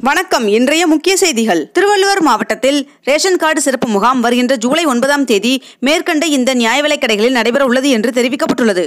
வணக்கம் இன்றைய முக்கிய செய்திகள் திருவள்ளுவர் மாவட்டத்தில் ரேஷன் கார்டு சிறப்பு முகாம் வருகின்ற ஜூலை ஒன்பதாம் தேதி மேற்கண்ட இந்த நியாய விலைக் கடைகளில் நடைபெற உள்ளது என்று தெரிவிக்கப்பட்டுள்ளது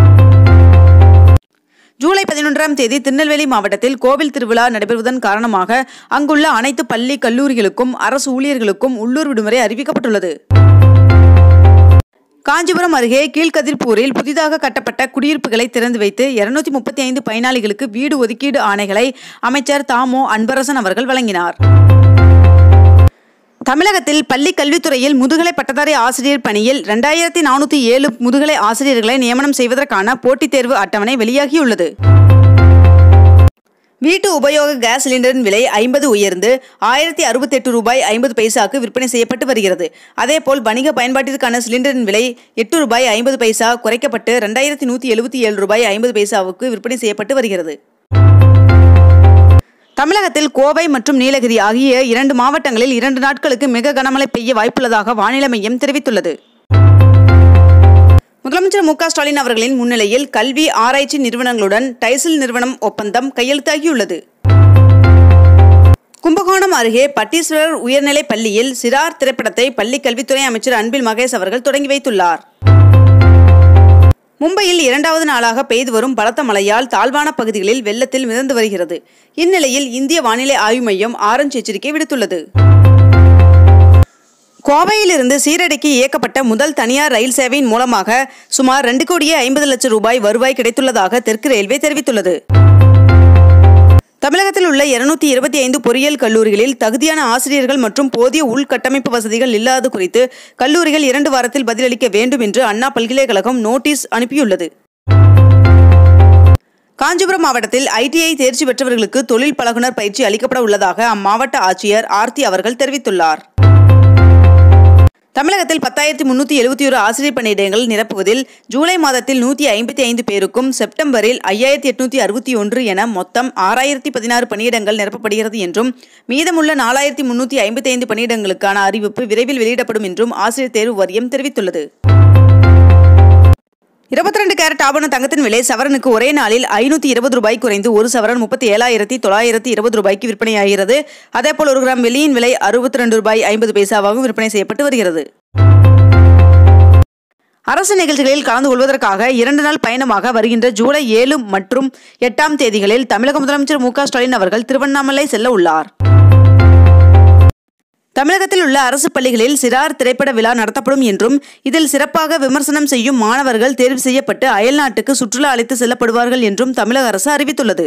ஜூலை பதினொன்றாம் தேதி திருநெல்வேலி மாவட்டத்தில் கோவில் திருவிழா நடைபெறுவதன் காரணமாக அங்குள்ள அனைத்து பள்ளி கல்லூரிகளுக்கும் அரசு ஊழியர்களுக்கும் உள்ளூர் விடுமுறை அறிவிக்கப்பட்டுள்ளது காஞ்சிபுரம் அருகே கீழ்கதிர்பூரில் புதிதாக கட்டப்பட்ட குடியிருப்புகளை திறந்து வைத்து இருநூத்தி முப்பத்தி ஐந்து பயனாளிகளுக்கு வீடு ஒதுக்கீடு ஆணைகளை அமைச்சர் தாமோ அன்பரசன் அவர்கள் வழங்கினார் தமிழகத்தில் பள்ளி கல்வித்துறையில் முதுகலை பட்டதாரி ஆசிரியர் பணியில் ரெண்டாயிரத்தி நானூற்றி ஏழு முதுகலை ஆசிரியர்களை நியமனம் செய்வதற்கான போட்டித் தேர்வு அட்டவணை வெளியாகியுள்ளது வீட்டு உபயோக கேஸ் சிலிண்டரின் விலை ஐம்பது உயர்ந்து ஆயிரத்தி அறுபத்தெட்டு ரூபாய் ஐம்பது பைசாக்கு விற்பனை செய்யப்பட்டு வருகிறது அதேபோல் வணிக பயன்பாட்டிற்கான சிலிண்டரின் விலை எட்டு ரூபாய் ஐம்பது பைசா குறைக்கப்பட்டு ரெண்டாயிரத்தி நூற்றி எழுபத்தி ஏழு ரூபாய் ஐம்பது பைசாவுக்கு விற்பனை செய்யப்பட்டு வருகிறது தமிழகத்தில் கோவை மற்றும் நீலகிரி ஆகிய இரண்டு மாவட்டங்களில் இரண்டு நாட்களுக்கு மிக கனமழை பெய்ய வாய்ப்புள்ளதாக வானிலை மையம் தெரிவித்துள்ளது முதலமைச்சர் மு க ஸ்டாலின் அவர்களின் முன்னிலையில் கல்வி ஆராய்ச்சி நிறுவனங்களுடன் டைசில் நிறுவனம் ஒப்பந்தம் கையெழுத்தாகியுள்ளது கும்பகோணம் அருகே பட்டீஸ்வரர் உயர்நிலைப் பள்ளியில் சிறார் திரைப்படத்தை பள்ளி கல்வித்துறை அமைச்சர் அன்பில் மகேஷ் அவர்கள் தொடங்கி வைத்துள்ளார் மும்பையில் இரண்டாவது நாளாக பெய்து வரும் பலத்த மழையால் தாழ்வான பகுதிகளில் வெள்ளத்தில் மிதந்து வருகிறது இந்நிலையில் இந்திய வானிலை ஆய்வு மையம் ஆரஞ்சு எச்சரிக்கை விடுத்துள்ளது கோவையிலிருந்து சீரடிக்கு இயக்கப்பட்ட முதல் தனியார் ரயில் சேவையின் மூலமாக சுமார் ரெண்டு கோடியே ஐம்பது லட்சம் ரூபாய் வருவாய் கிடைத்துள்ளதாக தெற்கு ரயில்வே தெரிவித்துள்ளது தமிழகத்தில் உள்ள இருநூத்தி இருபத்தி ஐந்து பொறியியல் கல்லூரிகளில் தகுதியான ஆசிரியர்கள் மற்றும் போதிய உள்கட்டமைப்பு வசதிகள் இல்லாது குறித்து கல்லூரிகள் இரண்டு வாரத்தில் பதிலளிக்க வேண்டும் என்று அண்ணா பல்கலைக்கழகம் நோட்டீஸ் அனுப்பியுள்ளது காஞ்சிபுரம் மாவட்டத்தில் ஐடிஐ தேர்ச்சி பெற்றவர்களுக்கு தொழில் பழகுனர் பயிற்சி அளிக்கப்பட உள்ளதாக அம்மாவட்ட ஆட்சியர் ஆர்த்தி அவர்கள் தெரிவித்துள்ளார் தமிழகத்தில் பத்தாயிரத்தி முன்னூற்றி எழுபத்தி ஒரு ஆசிரியர் பணியிடங்கள் நிரப்புவதில் ஜூலை மாதத்தில் நூற்றி ஐம்பத்தி ஐந்து பேருக்கும் செப்டம்பரில் ஐயாயிரத்தி எட்நூற்றி அறுபத்தி ஒன்று என மொத்தம் ஆறாயிரத்தி பதினாறு பணியிடங்கள் நிரப்பப்படுகிறது என்றும் மீதமுள்ள நாலாயிரத்தி முன்னூற்றி ஐம்பத்தி ஐந்து பணியிடங்களுக்கான அறிவிப்பு விரைவில் வெளியிடப்படும் என்றும் ஆசிரியர் தேர்வு வாரியம் தெரிவித்துள்ளது இருபத்தி ரெண்டு கேரட் ஆபண தங்கத்தின் விலை சவரனுக்கு ஒரே நாளில் ஐநூற்றி இருபது ரூபாய் குறைந்து ஒரு சவரன் முப்பத்தி ஏழாயிரத்தி தொள்ளாயிரத்தி இருபது ரூபாய்க்கு விற்பனையாகிறது அதேபோல் ஒரு கிராம் வெள்ளியின் விலை அறுபத்தி ரெண்டு ரூபாய் ஐம்பது பைசாவாகவும் விற்பனை செய்யப்பட்டு வருகிறது அரசு நிகழ்ச்சிகளில் கலந்து கொள்வதற்காக இரண்டு நாள் பயணமாக வருகின்ற ஜூலை ஏழு மற்றும் எட்டாம் தேதிகளில் தமிழக முதலமைச்சர் மு க ஸ்டாலின் அவர்கள் திருவண்ணாமலை செல்ல உள்ளார் தமிழகத்தில் உள்ள அரசு பள்ளிகளில் சிறார் திரைப்பட விழா நடத்தப்படும் என்றும் இதில் சிறப்பாக விமர்சனம் செய்யும் மாணவர்கள் தேர்வு செய்யப்பட்டு அயல்நாட்டுக்கு சுற்றுலா அழைத்து செல்லப்படுவார்கள் என்றும் தமிழக அரசு அறிவித்துள்ளது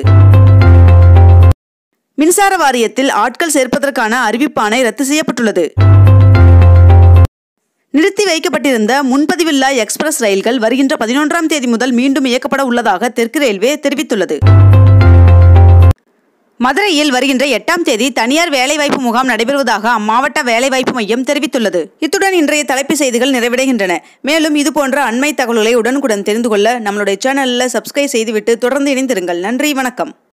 மின்சார வாரியத்தில் ஆட்கள் சேர்ப்பதற்கான அறிவிப்பாணை ரத்து செய்யப்பட்டுள்ளது நிறுத்தி வைக்கப்பட்டிருந்த முன்பதிவில்லா எக்ஸ்பிரஸ் ரயில்கள் வருகின்ற பதினொன்றாம் தேதி முதல் மீண்டும் இயக்கப்பட உள்ளதாக தெற்கு ரயில்வே தெரிவித்துள்ளது மதுரையில் வருகின்ற எட்டாம் தேதி தனியார் வேலைவாய்ப்பு முகாம் நடைபெறுவதாக அம்மாவட்ட வேலைவாய்ப்பு மையம் தெரிவித்துள்ளது இத்துடன் இன்றைய தலைப்பு செய்திகள் நிறைவடைகின்றன மேலும் இதுபோன்ற அண்மை தகவல்களை உடனுக்குடன் தெரிந்து கொள்ள நம்மளுடைய சேனலில் சப்ஸ்கிரைப் செய்துவிட்டு தொடர்ந்து இணைந்திருங்கள் நன்றி வணக்கம்